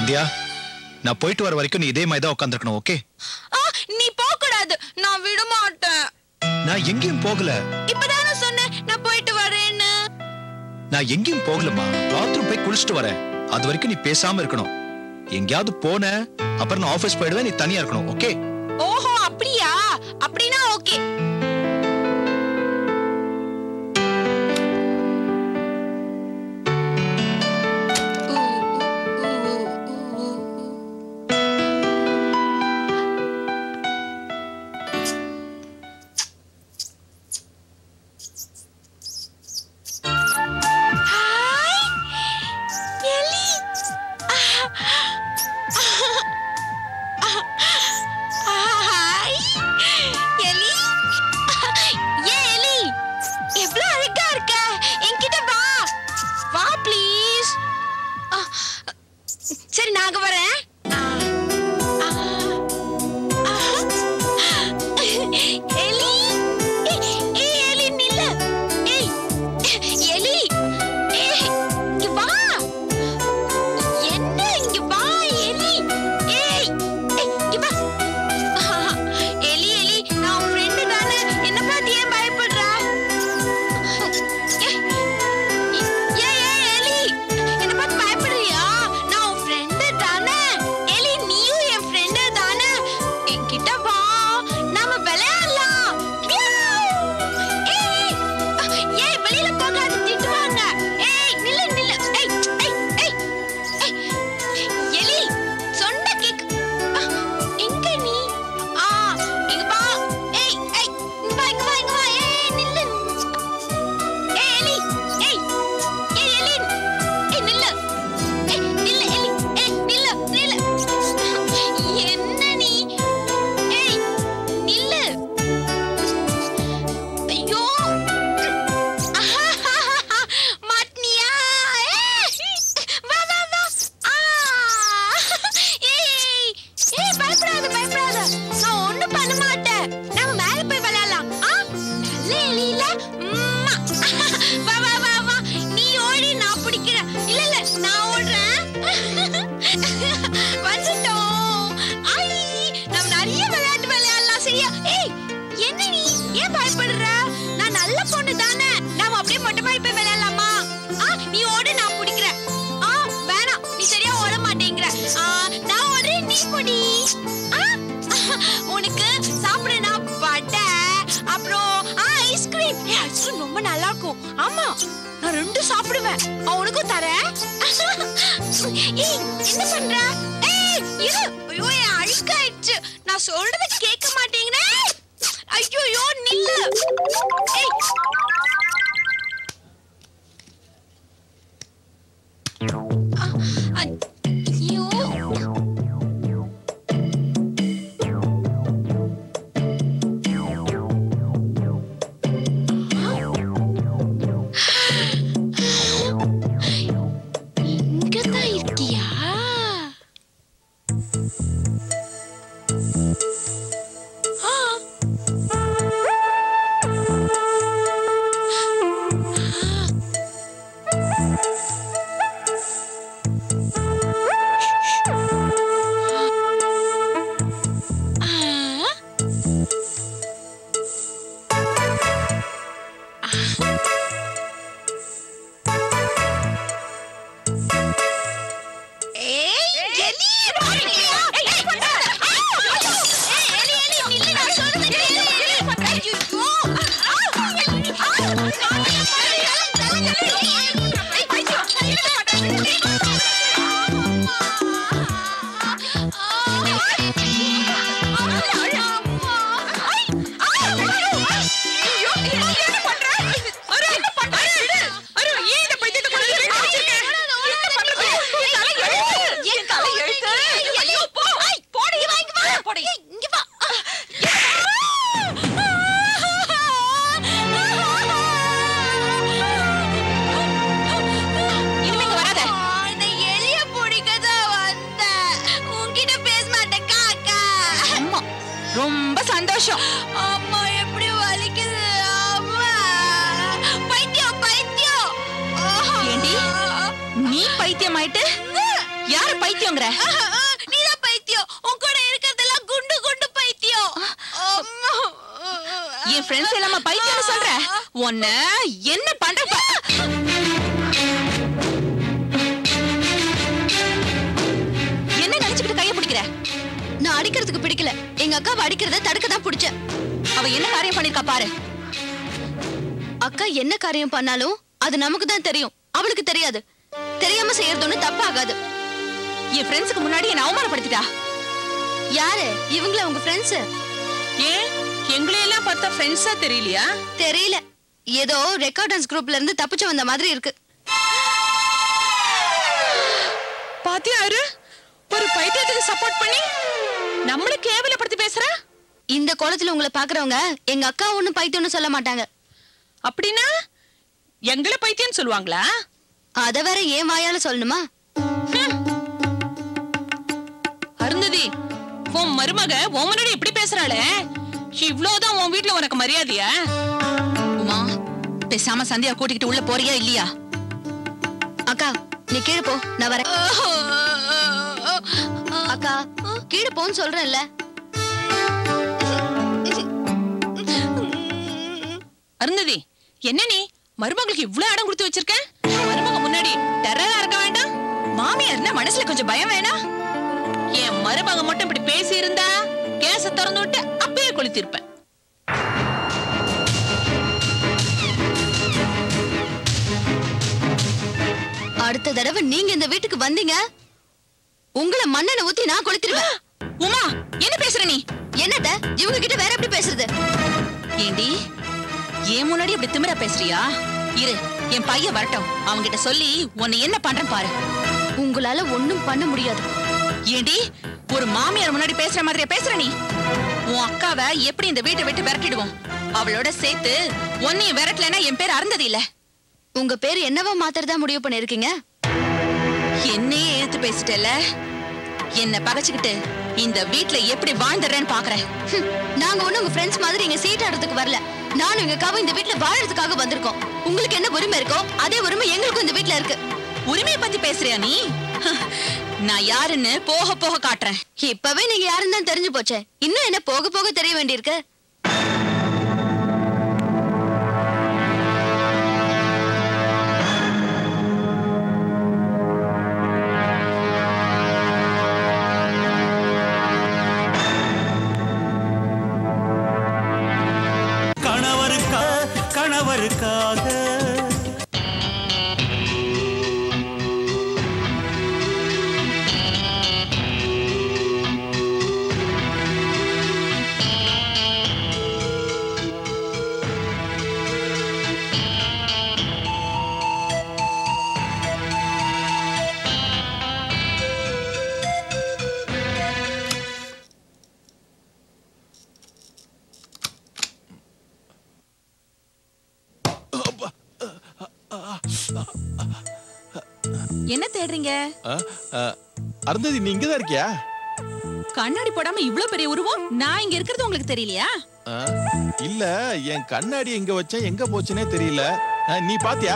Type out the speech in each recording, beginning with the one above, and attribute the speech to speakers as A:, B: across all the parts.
A: சந்தியா நான் போயிட்டு வர வரைக்கும் நீ இதே மாதிரி தான் உட்காந்துருக்கணும் ஓகே
B: ஆ, நீ போக கூடாது நான் விட மாட்டேன்
A: நான் எங்கேயும் போகல
B: இப்பதானே சொன்னேன் நான் போயிட்டு வரேன்னு
A: நான் எங்கேயும் போகலம்மா பாத்ரூம் போய் குளிச்சுட்டு வரேன் அது வரைக்கும் நீ பேசாம இருக்கணும் எங்கேயாவது போன அப்புறம் நான் ஆபீஸ் போயிடுவேன் நீ தனியா இருக்கணும் ஓகே
B: ஓஹோ அப்படியா அப்படின்னா ஓகே ஹாய் எலி ஹாய் எலி ஏ எலி எவ்வளவு அழகா இருக்க என்கிட்ட வா வா ப்ளீஸ் சரி நாங்க வரேன் ஆ, ஆ, ஆ. எலி ஏய், ஏய், எலி நில்லு ஏய் எலி ஏய் இங்க வா என்ன இங்க வா எலி ஏய் ஏய், இங்க வா ஆஹா, எலி எலி நான் உன் ஃப்ரெண்டு தானே என்ன பார்த்து ஏன் பயப்படுற ஏய், ஏய், ஏய், எலி என்ன பார்த்து பயப்படுறியா நான் உன் ஃப்ரெண்டு தானே எலி நீயும் என் ஃப்ரெண்டு தானே என்கிட்ட வா நாம விளையாடலாம் மியாவ். ஏய், ஏய் வெளியில போகாத திட்டுவாங்க ஏய் நில்லு நில்லு ஏய் ஏய் ஏய் ஏய் எலி சொன்ன கேக் எங்க நீ ஆ இங்க வா ஏய் ஏய் இங்க வா இங்க வா இங்க வா ஏய் நில்லு ஏய் எலி ஏய் ஏய் எலி ஏய் நில்லு ஏய் நில்லு எலி ஏய் நில்லு நில்லு என்ன நீ ஏய் நில்லு ஐயோ மாட்னியா வா வா வா ஆ ஏய் ஏய் பயப்படாத பயப்படாத நான் ஒண்ணும் பண்ண மாட்டேன் நாம மேல போய் விளையாடலாம் ஆ நல்ல எலியில உம்மா. வா வா வா வா நீ ஓடி நான் பிடிக்கிறேன் இல்ல இல்ல நான் ஓடுறேன் வந்துட்டோம் ஐ நம்ம நிறைய விளையாட்டு விளையாடலாம் சரியா ஏய் என்ன நீ ஏன் பயப்படுற நான் நல்ல பொண்ணு தானே நாம அப்படியே மொட்டை மாடி போய் விளையாடலாமா ஆ நீ ஓடு நான் பிடிக்கிறேன் ஆ வேணாம் நீ சரியா ஓட மாட்டேங்கிற ஆ நான் ஓடுறேன் நீ புடி ஆ உனக்கு சாப்பிடுனா வடை அப்புறம் ஆ ஐஸ்கிரீம் ஏ ஐஸ்கிரீம் ரொம்ப நல்லா இருக்கும் ஆமா நான் ரெண்டும் சாப்பிடுவேன் ஆ, உனக்கும் தரேன் ஏய் என்ன பண்ற ஏய் இரு ஐயோ என் அழுக்காயிடுச்சு நான் சொல்றத கேட்க மாட்டேங்கிறே ஐயோ நில்லு ஏய் ஆ, ஐயோ இங்கதான் இருக்கியா ஆ. ஆ. ஏய் எலி பாருங்கயா ஏய் ஏய் பண்ணாத ஏய் எலி எலி நில்லு நான் சொல்றது கேளு ஐயோ இங்க வா இனிமே இங்க வராத இந்த எலிய பிடிக்கத வந்த உன்கிட்ட பேச மாட்டேன் காக்கா
C: அம்மா ரொம்ப சந்தோஷம்
B: அம்மா எப்படி வலிக்குது அம்மா பைத்தியம் பைத்தியம்
C: ஏண்டி? நீ பைத்தியமாயிட்டு யாரு பைத்தியங்கிற
B: நீதான் பைத்தியம் உன் கூட இருக்கிறதெல்லாம் குண்டு குண்டு பைத்தியம் அம்மா.
C: என் ஃப்ரெண்ட்ஸ் எல்லாம பைத்தியம்னு சொல்ற உன்ன என்ன பண்ற பா- என்ன நினைச்சுக்கிட்டு கைய பிடிக்கிற
B: நான் அடிக்கிறதுக்கு பிடிக்கல எங்க அக்காவை அடிக்கிறத தடுக்க தான் பிடிச்சேன்
C: அவ என்ன காரியம் பண்ணிருக்கா பாரு
B: அக்கா என்ன காரியம் பண்ணாலும் அது நமக்கு தான் தெரியும் அவளுக்கு தெரியாது தெரியாம செய்யறது ஒண்ணு தப்பாகாது
C: என் ஃப்ரெண்ட்ஸுக்கு முன்னாடி என்ன அவமானப்படுத்திட்டா
B: யாரு இவங்கள உங்க ஃப்ரெண்ட்ஸ்
C: ஏன் எங்களையெல்லாம் பார்த்தா ஃப்ரெண்ட்ஸா தெரியலையா
B: தெரியல ஏதோ ரெக்கார்டன்ஸ் குரூப்ல இருந்து தப்பிச்சு வந்த மாதிரி இருக்கு
C: பாத்தியா அரு ஒரு பைத்தியத்துக்கு சப்போர்ட் பண்ணி நம்மள கேவலப்படுத்தி பேசுற
B: இந்த கோலத்துல உங்களை பாக்குறவங்க எங்க அக்கா ஒண்ணும் பைத்தியம்னு சொல்ல மாட்டாங்க
C: அப்படின்னா எங்களை பைத்தியம் சொல்லுவாங்களா
B: அத வேற ஏன் வாயால சொல்லணுமா
C: அருந்ததி உன் மருமக உன் முன்னாடி எப்படி பேசுறாளே இவ்ளோதான் உன் வீட்ல உனக்கு மரியாதையா உமா பேசாம சந்தியா கூட்டிக்கிட்டு உள்ள போறியா இல்லையா
B: அக்கா நீ கீழே போ நான் வரேன் அக்கா கீழே போன்னு சொல்றேன்ல
C: அருந்ததி என்ன நீ மருமகளுக்கு இவ்ளோ இடம் கொடுத்து வச்சிருக்க மருமக முன்னாடி டெரரா இருக்க வேண்டாம் மாமியார்னா மனசுல கொஞ்சம் பயம் வேணாம் என் மருமக மட்டும் இப்படி பேசி இருந்தா கேஸ திறந்து விட்டு அப்பயே கொளுத்திருப்பேன்
B: அடுத்த தடவை நீங்க இந்த வீட்டுக்கு வந்தீங்க உங்களை மண்ணெண்ண ஊத்தி நான் கொளுத்திருவேன்
C: உமா என்ன பேசுற நீ
B: என்னட்ட இவங்க கிட்ட வேற எப்படி பேசுறது
C: ஏண்டி ஏன் முன்னாடி இப்படி திமிரா பேசுறியா இரு என் பையன் வரட்டும் அவன்கிட்ட சொல்லி உன்னை என்ன பண்றேன் பாரு
B: உங்களால ஒண்ணும் பண்ண முடியாது
C: ஏண்டி ஒரு மாமியார் முன்னாடி பேசுற மாதிரியா பேசுற நீ உன் அக்காவை எப்படி இந்த வீட்டை விட்டு விரட்டிடுவோம் அவளோட சேர்த்து உன்னையும் விரட்டலைன்னா என் பேர் அறந்தது இல்ல
B: உங்க பேர் என்னவா மாத்துறதா முடிவு பண்ணிருக்கீங்க
C: என்னையே எடுத்து பேசிட்டல என்ன பகச்சுக்கிட்டு இந்த வீட்ல எப்படி வாழ்ந்துடுறேன்னு பாக்குறேன்
B: ஹம், நாங்க ஒண்ணு உங்க ஃப்ரெண்ட்ஸ் மாதிரி இங்க சீட் ஆடுறதுக்கு வரல நானும் எங்க அக்காவும் இந்த வீட்ல வாழறதுக்காக வந்திருக்கோம் உங்களுக்கு என்ன உரிமை இருக்கோ அதே உரிமை எங்களுக்கும் இந்த வீட்ல இருக்கு
C: உரிமையை பத்தி பேசுறியா நீ நான் யாருன்னு போக போக காட்டுறேன்
B: இப்பவே நீங்க யாருன்னு தான் தெரிஞ்சு போச்சே இன்னும் என்ன போக போக தெரிய வேண்டியிருக்கு
D: கணவருக்கா கணவருக்காக
C: என்ன தேடுறீங்க
E: ஆ, ஆ, அருந்ததி நீ இங்கதான் இருக்கியா
C: கண்ணாடி போடாம இவ்ளோ பெரிய உருவம் நான் இங்க இருக்கிறது உங்களுக்கு தெரியலையா
E: ஆ, இல்ல என் கண்ணாடி எங்க வச்சேன் எங்க போச்சுனே தெரியல ஆ, நீ பாத்தியா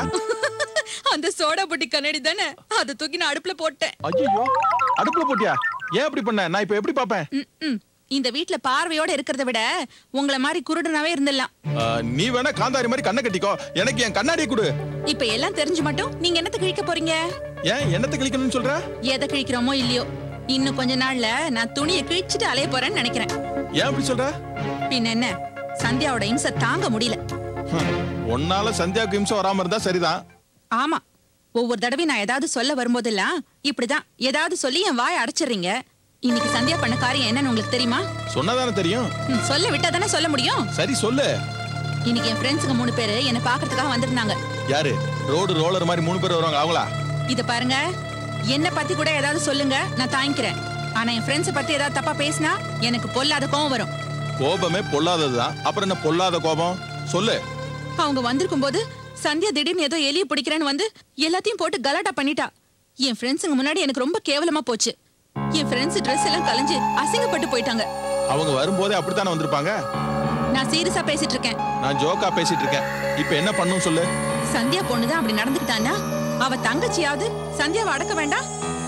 C: அந்த சோடா பொட்டி கண்ணாடி தானே அதை தூக்கி நான் அடுப்புல போட்டேன்
E: ஐயோ அடுப்புல போட்டியா ஏன் அப்படி பண்ண நான் இப்ப எப்படி பாப்பேன்
C: ம், ம். இந்த வீட்ல பார்வையோட இருக்கிறத விட உங்கள மாதிரி குருடனாவே இருந்துடலாம்
E: ஆ, நீ வேணா காந்தாரி மாதிரி கண்ணை கட்டிக்கோ எனக்கு என் கண்ணாடியை கொடு
C: இப்ப எல்லாம் தெரிஞ்சு மட்டும் நீங்க என்னத்த கிழிக்க போறீங்க
E: ஏன் என்னத்தை கிழிக்கணும்னு சொல்ற
C: எதை கிழிக்கிறோமோ இல்லையோ இன்னும் கொஞ்ச நாள்ல நான் துணியை கிழிச்சிட்டு அலைய போறேன்னு நினைக்கிறேன்
E: ஏன் அப்படி சொல்ற
C: பின்ன என்ன சந்தியாவோட இம்சை தாங்க முடியல
E: ஹம், உன்னால சந்தியாவுக்கு இம்சம் வராம இருந்தா சரிதான்
C: ஆமா ஒவ்வொரு தடவையும் நான் ஏதாவது சொல்ல வரும்போதெல்லாம் இப்படிதான் ஏதாவது சொல்லி என் வாயை அடைச்சிடுறீங்க இன்னைக்கு சந்தியா பண்ண காரியம் என்னன்னு உங்களுக்கு தெரியுமா
E: சொன்னதானே தெரியும்
C: ம், சொல்ல விட்டா தானே சொல்ல முடியும்
E: சரி சொல்லு
C: இன்னைக்கு என் ஃப்ரெண்ட்ஸுங்க மூணு பேரு என்னை பாக்குறதுக்காக வந்திருந்தாங்க
E: யாரு ரோடு ரோலர் மாதிரி மூணு பேர் வருவாங்க அவங்களா
C: இத பாருங்க என்ன பத்தி கூட ஏதாவது சொல்லுங்க நான் தாங்கிக்கிறேன் ஆனா என் ஃப்ரெண்ட்ஸ் பத்தி ஏதாவது தப்பா பேசினா எனக்கு பொல்லாத கோவம் வரும்
E: கோபமே பொல்லாததுதான் அப்புறம் என்ன பொல்லாத கோபம் சொல்லு
C: அவங்க வந்திருக்கும் போது சந்தியா திடீர்னு ஏதோ எலிய பிடிக்கிறேன்னு வந்து எல்லாத்தையும் போட்டு கலாட்டா பண்ணிட்டா என் ஃப்ரெண்ட்ஸுங்க முன்னாடி எனக்கு ரொம்ப கேவலமா போச்சு என் ஃப்ரெண்ட்ஸ் Dress எல்லாம் கலைஞ்சு அசிங்கப்பட்டு போயிட்டாங்க
E: அவங்க வரும்போதே அப்படித்தானே வந்திருப்பாங்க
C: நான் சீரியஸா பேசிட்டு இருக்கேன்
E: நான் ஜோக்கா பேசிட்டு இருக்கேன் இப்ப என்ன பண்ணும் சொல்லு
C: சந்தியா பொண்ணுதான் அப்படி நடந்துக்கிட்டான்னா அவ தங்கச்சியாவது சந்தியாவை அடக்க வேண்டாம்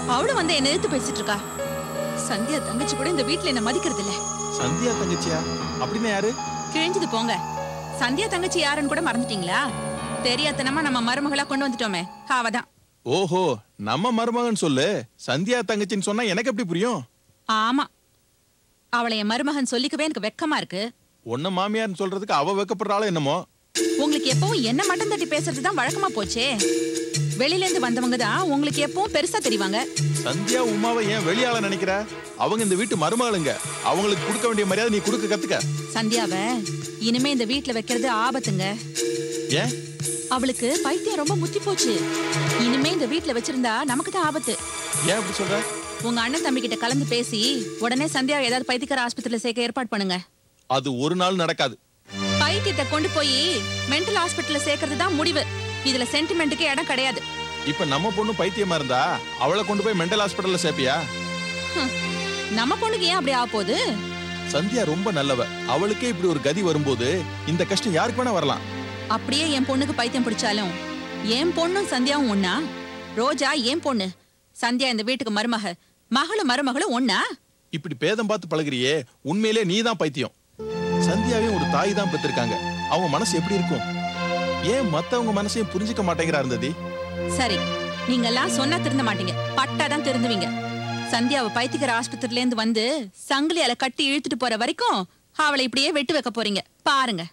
C: அவளும் வந்து என்ன எதிர்த்து பேசிட்டு இருக்கா சந்தியா தங்கச்சி கூட இந்த வீட்ல என்ன மதிக்கிறது இல்ல
E: சந்தியா தங்கச்சியா அப்படின்னா யாரு
C: கிழிஞ்சது போங்க சந்தியா தங்கச்சி யாருன்னு கூட மறந்துட்டீங்களா தெரியாதனமா நம்ம மருமகளா கொண்டு வந்துட்டோமே அவதான்
E: ஓஹோ நம்ம மருமகன் சொல்லு சந்தியா தங்கச்சின்னு சொன்னா எனக்கு எப்படி புரியும்
C: ஆமா அவளை என் மருமகன் சொல்லிக்கவே எனக்கு வெக்கமா இருக்கு
E: உன்ன மாமியார்னு சொல்றதுக்கு அவ வைக்கப்படுறாளோ என்னமோ
C: உங்களுக்கு எப்பவும் என்ன மட்டம் தட்டி பேசுறது தான் வழக்கமா போச்சே வெளியில இருந்து வந்தவங்க தான் உங்களுக்கு எப்பவும் பெருசா தெரிவாங்க
E: சந்தியா உமாவை ஏன் வெளியாள நினைக்கிற அவங்க இந்த வீட்டு மருமகளுங்க அவங்களுக்கு கொடுக்க வேண்டிய மரியாதை நீ கொடுக்க கத்துக்க
C: சந்தியாவ இனிமே இந்த வீட்ல வைக்கிறது ஆபத்துங்க
E: ஏன்
C: அவளுக்கு பைத்தியம் ரொம்ப முத்தி போச்சு இனிமே இந்த வீட்ல வச்சிருந்தா நமக்கு தான் ஆபத்து
E: ஏன் அப்படி சொல்ற
C: உங்க அண்ணன் தம்பி கிட்ட கலந்து பேசி உடனே சந்தியா ஏதாவது பைத்தியக்கார ஆஸ்பத்திரியில சேர்க்க ஏற்பாடு பண்ணுங்க
E: அது ஒரு நாள் நடக்காது
C: பைத்தியத்தை கொண்டு போய் மென்டல் ஹாஸ்பிட்டல்ல சேர்க்கறது தான் முடிவு இதுல சென்டிமெண்ட்டுக்கு இடம் கிடையாது
E: இப்ப நம்ம பொண்ணு பைத்தியமா இருந்தா அவளை கொண்டு போய் மெண்டல் ஹாஸ்பிட்டல்ல சேர்ப்பியா
C: நம்ம பொண்ணுக்கு ஏன் அப்படி ஆக போகுது
E: சந்தியா ரொம்ப நல்லவ அவளுக்கே இப்படி ஒரு கதி வரும்போது இந்த கஷ்டம் யாருக்கு வேணா வரலாம்
C: அப்படியே என் பொண்ணுக்கு பைத்தியம் பிடிச்சாலும் என் பொண்ணும் சந்தியாவும் ஒண்ணா ரோஜா என் பொண்ணு சந்தியா இந்த வீட்டுக்கு மருமக மகளும் மருமகளும் ஒண்ணா
E: இப்படி பேதம் பார்த்து பழகுறியே உண்மையிலே நீ தான் பைத்தியம் சந்தியாவையும் ஒரு தாய் தான் பெற்றிருக்காங்க அவங்க மனசு எப்படி இருக்கும் ஏன் மத்தவங்க மனசையும் புரிஞ்சுக்க மாட்டேங்கிறா இருந்ததி
C: சரி நீங்க எல்லாம் சொன்னா திருந்த மாட்டீங்க பட்டாதான் திருந்துவீங்க சந்தியாவை பைத்தியக்கார ஆஸ்பத்திரில இருந்து வந்து சங்கிலியால கட்டி இழுத்துட்டு போற வரைக்கும் அவளை இப்படியே வெட்டு வைக்க போறீங்க பாருங்க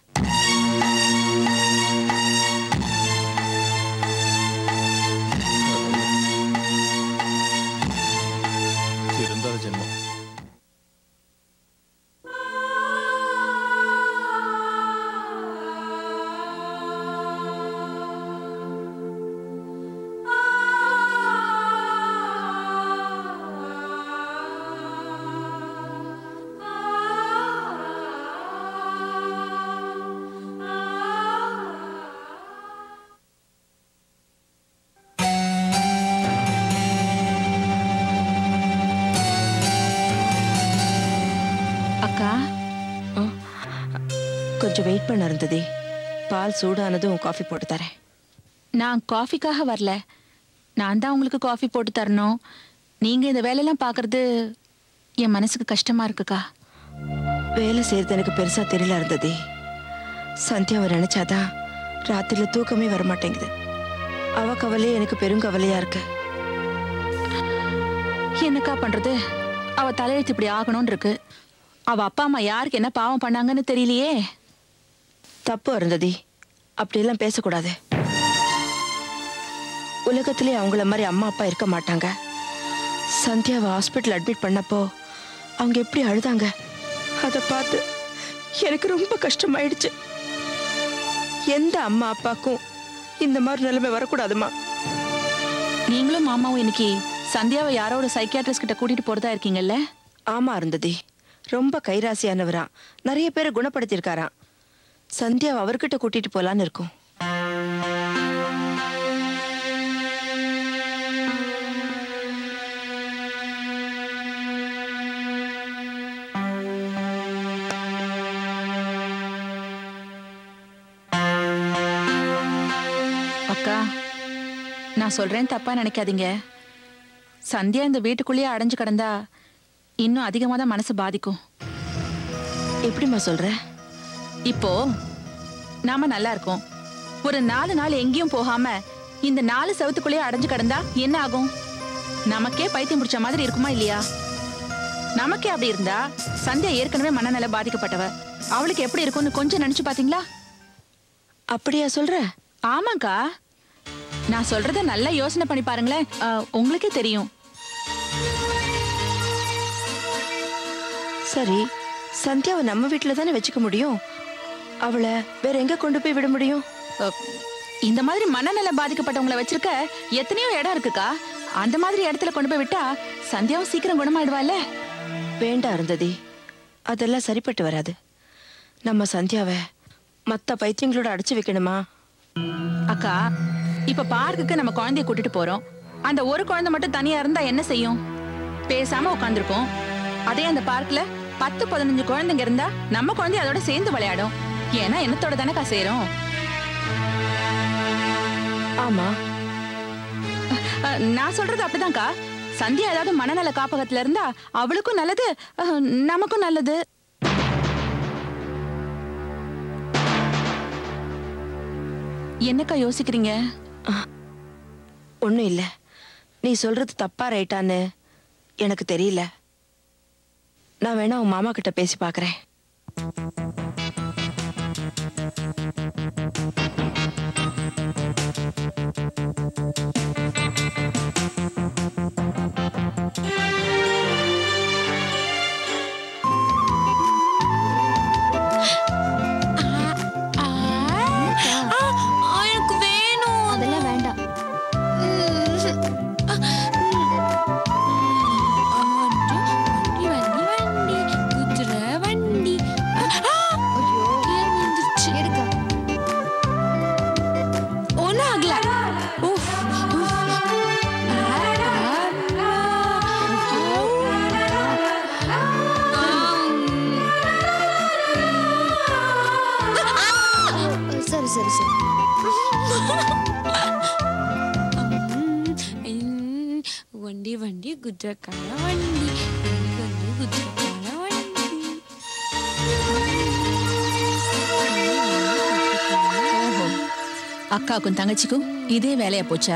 E: திருந்தாத ஜென்மம்
C: அக்கா
F: கொஞ்சம் வெயிட் பண்ண இருந்ததே பால் சூடானதும் காஃபி போட்டு தரேன்
C: நான் காஃபிக்காக வரல நான் தான் உங்களுக்கு காஃபி போட்டு தரணும் நீங்க இந்த வேலையெல்லாம் பார்க்கறது என் மனசுக்கு கஷ்டமா இருக்குக்கா
F: வேலை செய்யறது எனக்கு பெருசா தெரியல இருந்ததே சந்தியாவை நினைச்சாதான் ராத்திரில தூக்கமே வர மாட்டேங்குது அவ கவலையே எனக்கு பெருங்கவலையா இருக்கு
C: என்னக்கா பண்றது அவ தலையெழுத்து இப்படி ஆகணும்னு இருக்கு அவ அப்பா அம்மா யாருக்கு என்ன பாவம் பண்ணாங்கன்னு தெரியலையே
F: தப்பு அருந்ததி அப்படியெல்லாம் பேசக்கூடாது உலகத்திலே அவங்கள மாதிரி அம்மா அப்பா இருக்க மாட்டாங்க சந்தியாவை ஹாஸ்பிட்டல் அட்மிட் பண்ணப்போ அவங்க எப்படி அழுதாங்க அதை பார்த்து எனக்கு ரொம்ப கஷ்டமாயிடுச்சு எந்த அம்மா அப்பாக்கும் இந்த மாதிரி நிலைமை வரக்கூடாதுமா
C: நீங்களும் மாமாவும் இன்னைக்கு சந்தியாவை யாரோட சைக்கியாட்ரிஸ்ட் கிட்ட கூட்டிட்டு போறதா இருக்கீங்கல்ல
F: ஆமா அருந்ததி ரொம்ப கைராசியானவரா நிறைய பேரை குணப்படுத்தியிருக்காராம் சந்தியாவை அவர்கிட்ட கூட்டிட்டு போலான்னு இருக்கோம்
C: அக்கா நான் சொல்றேன் தப்பா நினைக்காதீங்க சந்தியா இந்த வீட்டுக்குள்ளேயே அடைஞ்சு கிடந்தா இன்னும் அதிகமாக தான் மனசு பாதிக்கும்
F: எப்படிம்மா சொல்ற
C: இப்போ நாம நல்லா இருக்கோம் ஒரு நாலு நாள் எங்கேயும் போகாம இந்த நாலு செவத்துக்குள்ளேயே அடைஞ்சு கிடந்தா என்ன ஆகும் நமக்கே பைத்தியம் பிடிச்ச மாதிரி இருக்குமா இல்லையா நமக்கே அப்படி இருந்தா சந்தியா ஏற்கனவே மனநல பாதிக்கப்பட்டவ அவளுக்கு எப்படி இருக்கும்னு கொஞ்சம் நினைச்சு பாத்தீங்களா
F: அப்படியா சொல்ற
C: ஆமாக்கா நான் சொல்றத நல்லா யோசனை பண்ணி பாருங்களேன் ஆ, உங்களுக்கே தெரியும்
F: சரி சந்தியாவை நம்ம வீட்டில் தானே வச்சுக்க முடியும் அவளை வேற எங்க கொண்டு போய் விட முடியும்
C: அ, இந்த மாதிரி மனநல பாதிக்கப்பட்டவங்கள வச்சிருக்க எத்தனையோ இடம் இருக்குக்கா அந்த மாதிரி இடத்துல கொண்டு போய் விட்டா சந்தியாவும் சீக்கிரம் குணமாயிடுவாள்ல
F: வேண்டாம் அருந்ததி அதெல்லாம் சரிப்பட்டு வராது நம்ம சந்தியாவை மத்த பைத்தியங்களோட அடைச்சு வைக்கணுமா
C: அக்கா இப்ப பார்க்குக்கு நம்ம குழந்தைய கூட்டிட்டு போறோம் அந்த ஒரு குழந்தை மட்டும் தனியா இருந்தா என்ன செய்யும் பேசாம உட்காந்துருக்கும் அதே அந்த பார்க்ல பத்து பதினஞ்சு குழந்தைங்க இருந்தா நம்ம குழந்தை அதோட சேர்ந்து விளையாடும் ஏன்னா என்னத்தோட தானக்கா சேரும்
F: ஆமா
C: அஹ், நான் சொல்றது அப்படிதான்க்கா
F: சந்தியா ஏதாவது மனநல காப்பகத்துல இருந்தா அவளுக்கும் நல்லது அஹ், நமக்கும் நல்லது என்னக்கா யோசிக்கிறீங்க
G: ஒன்றும் இல்லை நீ சொல்றது தப்பா ரைட்டான்னு எனக்கு தெரியல நான் வேணா உன் மாமா கிட்ட பேசி பார்க்கறேன்
B: ஆ, ஆ, எனக்கு வேணும்
H: அதெல்லாம் வேண்டாம்
B: வண்டி வண்டி வண்டி குதிரை வண்டி
H: ஐயோ
B: கீழே விழுந்துருச்சு
H: எடுக்கா
B: ஒன்றும் ஆகல உஃப், உஃப். ஆ, ஆ,
H: சரி சரி சரி
B: ம், வண்டி வண்டி குதிரைக்கார வண்டி வண்டி வண்டி குதிரைக்கார வண்டி
C: ஓஹோ அக்காவுக்கும் தங்கச்சிக்கும் இதே வேலையா போச்சா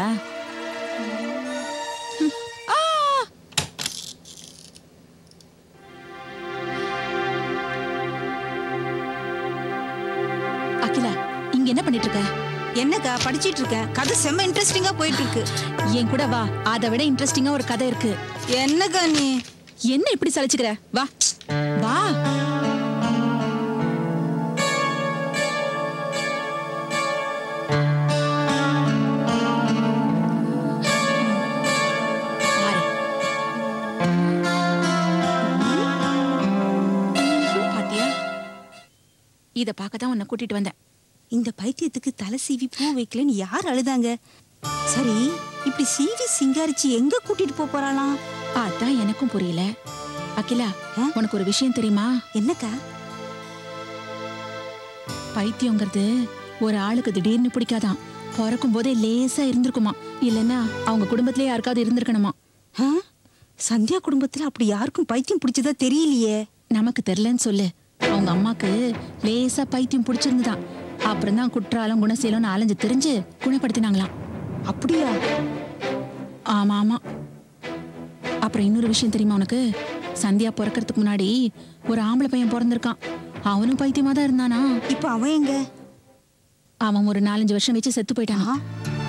C: ம். ஆ! அகிலா இங்க என்ன பண்ணிட்டு இருக்க
I: என்னக்கா படிச்சிட்டு இருக்கேன் கதை செம்ம இன்ட்ரெஸ்டிங்கா போயிட்டு இருக்கு
C: என் கூட வா அதை விட இன்ட்ரெஸ்டிங்கா ஒரு கதை இருக்கு
I: என்னக்கா நீ
C: என்ன இப்படி சலிச்சுக்கிற வா வா பாரு. பாத்தியா இத பார்க்க தான் உன்னை கூட்டிட்டு வந்தேன்
I: இந்த பைத்தியத்துக்கு தலை சீவி பூ வைக்கலன்னு யார் அழுதாங்க சரி இப்படி சீவி சிங்காரிச்சு எங்க கூட்டிட்டு போப் போறாளாம்
C: அதான் எனக்கும் புரியல அகிலா
I: ஆ?
C: உனக்கு ஒரு விஷயம் தெரியுமா
I: என்னக்கா
C: பைத்தியங்கிறது ஒரு ஆளுக்கு திடீர்னு பிடிக்காதான் பிறக்கும் போதே லேசா இருந்திருக்குமா இல்லைன்னா அவங்க குடும்பத்திலே யாருக்காவது இருந்திருக்கணுமா
I: ஆ? சந்தியா குடும்பத்துல அப்படி யாருக்கும் பைத்தியம் பிடிச்சதா தெரியலையே
C: நமக்கு தெரியலன்னு சொல்லு அவங்க அம்மாக்கு லேசா பைத்தியம் பிடிச்சிருந்துதான் அப்புறம் தான் குற்றாலம் குணசீலம்னு அலைஞ்சு தெரிஞ்சு குணப்படுத்தினாங்களாம்
I: அப்படியா
C: ஆமா ஆமா அப்புறம் இன்னொரு விஷயம் தெரியுமா உனக்கு சந்தியா பிறக்கறதுக்கு முன்னாடி ஒரு ஆம்பளை பையன் பிறந்திருக்கான் அவனும் பைத்தியமா தான் இருந்தானா
I: இப்ப அவன் எங்க
C: அவன் ஒரு நாலஞ்சு வருஷம் வச்சு செத்து போயிட்டானா
I: ஆ?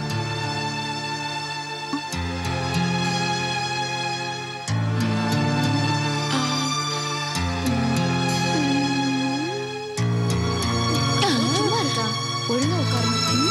H: சும்மா இருக்கா ஒழுங்கா உட்காருங்க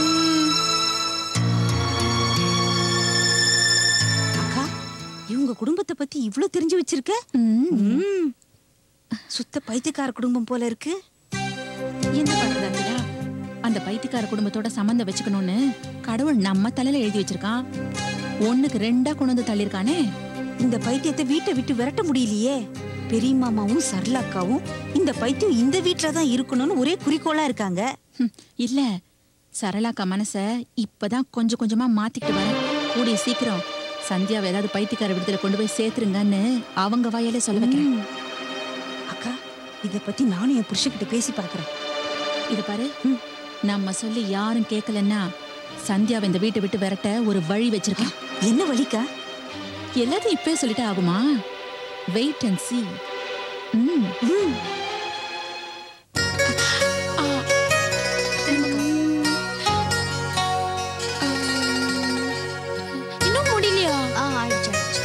I: அக்கா இவங்க குடும்பத்தை பத்தி இவ்ளோ தெரிஞ்சு வச்சிருக்க
C: ம்.
I: ம். சுத்த பைத்தியக்கார குடும்பம் போல இருக்கு
C: என்ன பண்றது அகிலா அந்த பைத்தியக்கார குடும்பத்தோட சம்மந்தம் வச்சுக்கணும்னு கடவுள் நம்ம தலையில எழுதி வச்சிருக்கான் ஒண்ணுக்கு ரெண்டா கொண்டு வந்து தள்ளியிருக்கானே
I: இந்த பைத்தியத்தை வீட்டை விட்டு விரட்ட முடியலையே பெரிய மாமாவும் சரளாக்காவும் இந்த பைத்தியம் இந்த வீட்ல தான் இருக்கணும்னு ஒரே குறிக்கோளா இருக்காங்க
C: ஹம், இல்ல சரளாக்கா மனச இப்பதான் கொஞ்சம் கொஞ்சமா மாத்திக்கிட்டு வரேன் கூடிய சீக்கிரம் சந்தியாவை ஏதாவது பைத்தியக்கார விடுதலை கொண்டு போய் சேர்த்துருங்கன்னு அவங்க வாயாலே சொல்ல வைக்கிறேன்
I: ம். அக்கா இத பத்தி நானும் என் புருஷன்கிட்ட பேசி பார்க்கறேன்
C: இது பாரு நம்ம சொல்லி யாரும் கேட்கலன்னா சந்தியாவை இந்த வீட்டை விட்டு விரட்ட ஒரு வழி வச்சிருக்கேன்
I: என்ன வலிக்கா
C: எல்லாத்தையும் இப்பவே சொல்லிட்டு ஆகுமா வெயிட் அண்ட் see ம்
I: ம்.
B: இன்னும் முடியலையா
H: ஆ ஆயிடுச்சு ஆயிடுச்சு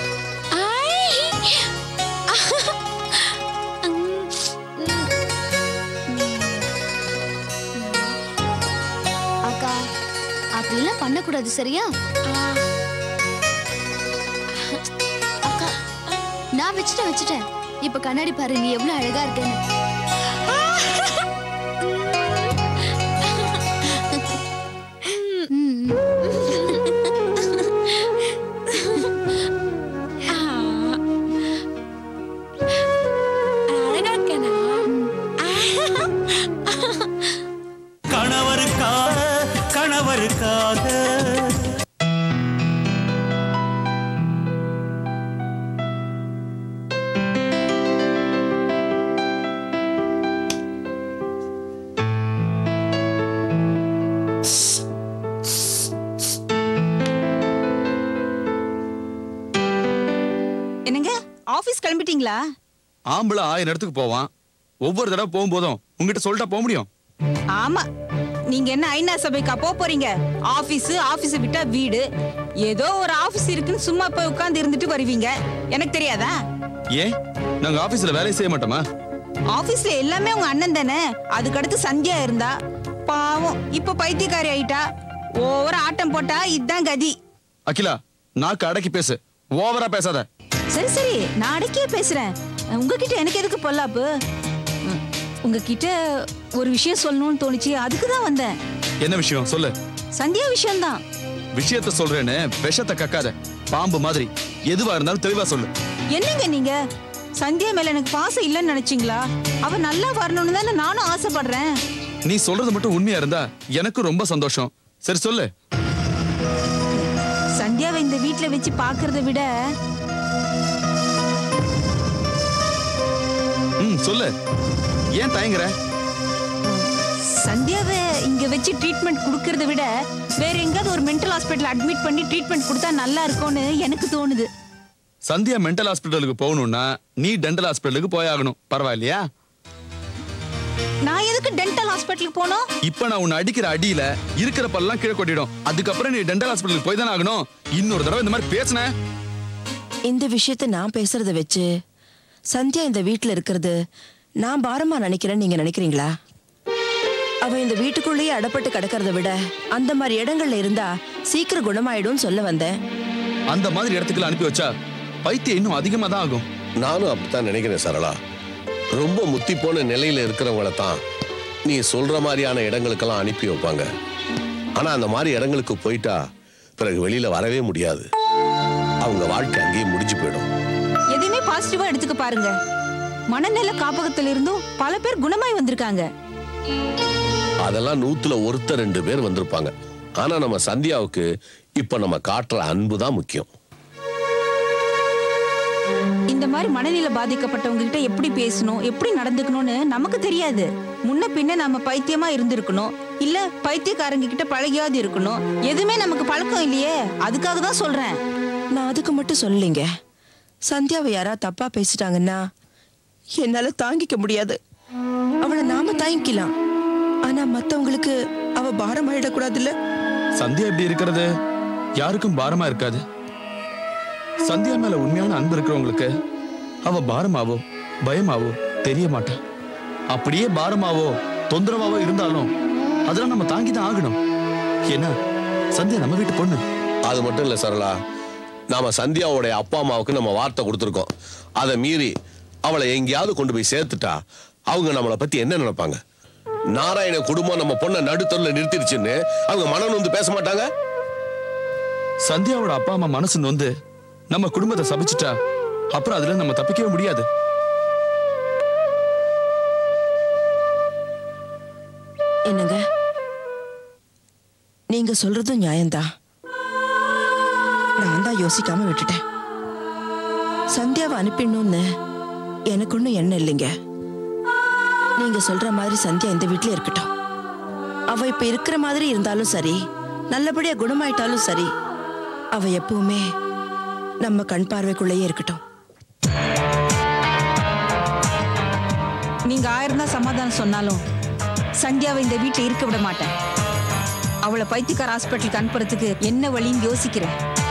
B: ஐ! ம்,
H: அக்கா அப்படிலாம் பண்ணக்கூடாது சரியா அக்கா நான் வச்சுட்டேன் வச்சுட்டேன் இப்ப கண்ணாடி பாரு நீ எவ்வளவு அழகா இருக்கேன்னு ம், ம்.
B: அழகா இருக்கேனா
D: கணவருக்காக கணவருக்காக
I: ஆபீஸ் கிளம்பிட்டீங்களா
J: ஆம்பளை ஆயிரம் இடத்துக்கு போவான் ஒவ்வொரு தடவை போகும்போதும் உங்ககிட்ட சொல்லிட்டா போக முடியும்
I: ஆமா நீங்க என்ன ஐநா சபைக்கா போக போறீங்க ஆபீஸ் ஆபீஸ் விட்டா வீடு ஏதோ ஒரு ஆபீஸ் இருக்குன்னு சும்மா போய் உட்கார்ந்து இருந்துட்டு வருவீங்க எனக்கு தெரியாதா
J: ஏன் நாங்க ஆபீஸ்ல வேலையை செய்ய மாட்டோமா
I: ஆபீஸ்ல எல்லாமே உங்க அண்ணன் தானே அதுக்கடுத்து சந்தியா இருந்தா பாவம் இப்ப பைத்தியக்காரி ஆயிட்டா ஓவர ஆட்டம் போட்டா இதான் கதி
J: அகிலா நாக்கு அடக்கி பேசு ஓவரா பேசாத
I: சரி சரி நான் அடக்கியே பேசுறேன் உங்ககிட்ட எனக்கு எதுக்கு பொல்லாப்பு ம், உங்ககிட்ட ஒரு விஷயம் சொல்லணும்னு தோணுச்சு அதுக்கு தான் வந்தேன்
J: என்ன விஷயம் சொல்லு
I: சந்தியா விஷயம்தான்
J: விஷயத்த சொல்றேன்னு விஷத்தை கக்காத பாம்பு மாதிரி எதுவா இருந்தாலும் தெளிவா சொல்லு
I: என்னங்க நீங்க சந்தியா மேல எனக்கு பாசம் இல்லைன்னு நினைச்சீங்களா அவ நல்லா வரணும்னு தானே நானும் ஆசைப்படுறேன்
J: நீ சொல்றது மட்டும் உண்மையா இருந்தா எனக்கு ரொம்ப சந்தோஷம் சரி சொல்லு
I: சந்தியாவை இந்த வீட்ல வச்சு பாக்குறத விட
J: ம் சொல்லு ஏன் தயங்குற
I: சந்தியாவை இங்க வச்சு ட்ரீட்மெண்ட் கொடுக்கறத விட வேற எங்காவது ஒரு மென்டல் ஹாஸ்பிட்டல் அட்மிட் பண்ணி ட்ரீட்மெண்ட் கொடுத்தா நல்லா இருக்கும்னு எனக்கு தோணுது
J: சந்தியா மென்டல் ஹாஸ்பிட்டலுக்கு போகணும்னா நீ டென்டல் ஹாஸ்பிட்டலுக்கு போயாகணும் பரவாயில்லையா
I: நான் எதுக்கு டென்டல் ஹாஸ்பிட்டலுக்கு போனோம்
J: இப்ப நான் உன்னை அடிக்கிற அடியில இருக்கிற பல்லாம் கீழே கொட்டிடும் அதுக்கப்புறம் நீ டென்டல் ஹாஸ்பிட்டலுக்கு போய் தானே ஆகணும் இன்னொரு தடவை இந்த மாதிரி பேசுன
F: இந்த விஷயத்தை நான் பேசுறத வச்சு சந்தியா இந்த வீட்ல இருக்கிறது நான் பாரமா நினைக்கிறேன்னு நீங்க நினைக்கிறீங்களா அவ இந்த வீட்டுக்குள்ளேயே அடப்பட்டு கிடக்கிறத விட அந்த மாதிரி இடங்கள்ல இருந்தா சீக்கிரம் குணமாயிடும்னு சொல்ல வந்தேன்
J: அந்த மாதிரி இடத்துக்குள்ள அனுப்பி வச்சா பைத்தியம் இன்னும் அதிகமா தான் ஆகும்
K: நானும் அப்படித்தான் நினைக்கிறேன் சரளா ரொம்ப முத்தி போன நிலையில இருக்கிறவங்கள தான் நீ சொல்ற மாதிரியான இடங்களுக்கெல்லாம் அனுப்பி வைப்பாங்க ஆனா அந்த மாதிரி இடங்களுக்கு போயிட்டா பிறகு வெளியில வரவே முடியாது அவங்க வாழ்க்கை அங்கேயே முடிஞ்சு போயிடும்
I: எதையுமே பாசிட்டிவா எடுத்துக்க பாருங்க மனநல காப்பகத்துல இருந்தும் பல பேர் குணமாய் வந்திருக்காங்க
K: அதெல்லாம் நூத்துல ஒருத்தர் ரெண்டு பேர் வந்திருப்பாங்க ஆனா நம்ம சந்தியாவுக்கு இப்ப நம்ம காட்டுற அன்பு தான் முக்கியம்
I: இந்த மாதிரி மனநிலை பாதிக்கப்பட்டவங்க கிட்ட எப்படி பேசணும் எப்படி நடந்துக்கணும்னு நமக்கு தெரியாது முன்ன பின்ன நம்ம பைத்தியமா இருந்திருக்கணும் இல்ல பைத்தியக்காரங்க கிட்ட பழகியாவது இருக்கணும் எதுவுமே நமக்கு பழக்கம் இல்லையே அதுக்காக தான் சொல்றேன்
F: நான் அதுக்கு மட்டும் சொல்லலைங்க சந்தியாவை யாரா தப்பா பேசிட்டாங்கன்னா என்னால தாங்கிக்க முடியாது அவளை நாம தாங்கிக்கலாம் ஆனா மத்தவங்களுக்கு அவ பாரம் ஆயிடக்கூடாதுல்ல
J: சந்தியா இப்படி இருக்கிறது யாருக்கும் பாரமா இருக்காது சந்தியா மேல உண்மையான அன்பு இருக்கிறவங்களுக்கு அவ பாரமாவோ பயமாவோ தெரிய மாட்டா அப்படியே பாரமாவோ தொந்தரவாவோ இருந்தாலும் அதெல்லாம் நம்ம தாங்கி தான் ஆகணும் ஏன்னா சந்தியா நம்ம வீட்டு பொண்ணு
K: அது மட்டும் இல்ல சரளா நாம சந்தியாவுடைய அப்பா அம்மாவுக்கு நம்ம வார்த்தை கொடுத்துருக்கோம் அதை மீறி அவளை எங்கேயாவது கொண்டு போய் சேர்த்துட்டா அவங்க நம்மளை பத்தி என்ன நினைப்பாங்க நாராயண குடும்பம் நம்ம பொண்ணை நடுத்தருல நிறுத்திடுச்சுன்னு அவங்க மனம் வந்து பேச மாட்டாங்க
J: சந்தியாவோட அப்பா அம்மா மனசு நொந்து நம்ம குடும்பத்தை சபிச்சிட்டா அப்புறம் அதுல நம்ம தப்பிக்கவே முடியாது
F: என்னங்க நீங்க சொல்றதும் நியாயம்தான் நான் தான் யோசிக்காம விட்டுட்டேன் சந்தியாவை அனுப்பிடணும்னு எனக்கு ஒன்றும் எண்ணம் இல்லைங்க நீங்க சொல்ற மாதிரி சந்தியா இந்த வீட்ல இருக்கட்டும் அவ இப்ப இருக்கிற மாதிரி இருந்தாலும் சரி நல்லபடியா குணமாயிட்டாலும் சரி அவ எப்பவுமே நம்ம கண் பார்வைக்குள்ளேயே இருக்கட்டும்
I: நீங்க ஆயிரம் தான் சமாதானம் சொன்னாலும் சந்தியாவை இந்த வீட்டுல இருக்க விட மாட்டேன் அவளை பைத்தியக்கார ஹாஸ்பிட்டலுக்கு அனுப்புறதுக்கு என்ன வழின்னு யோசிக்கிறேன்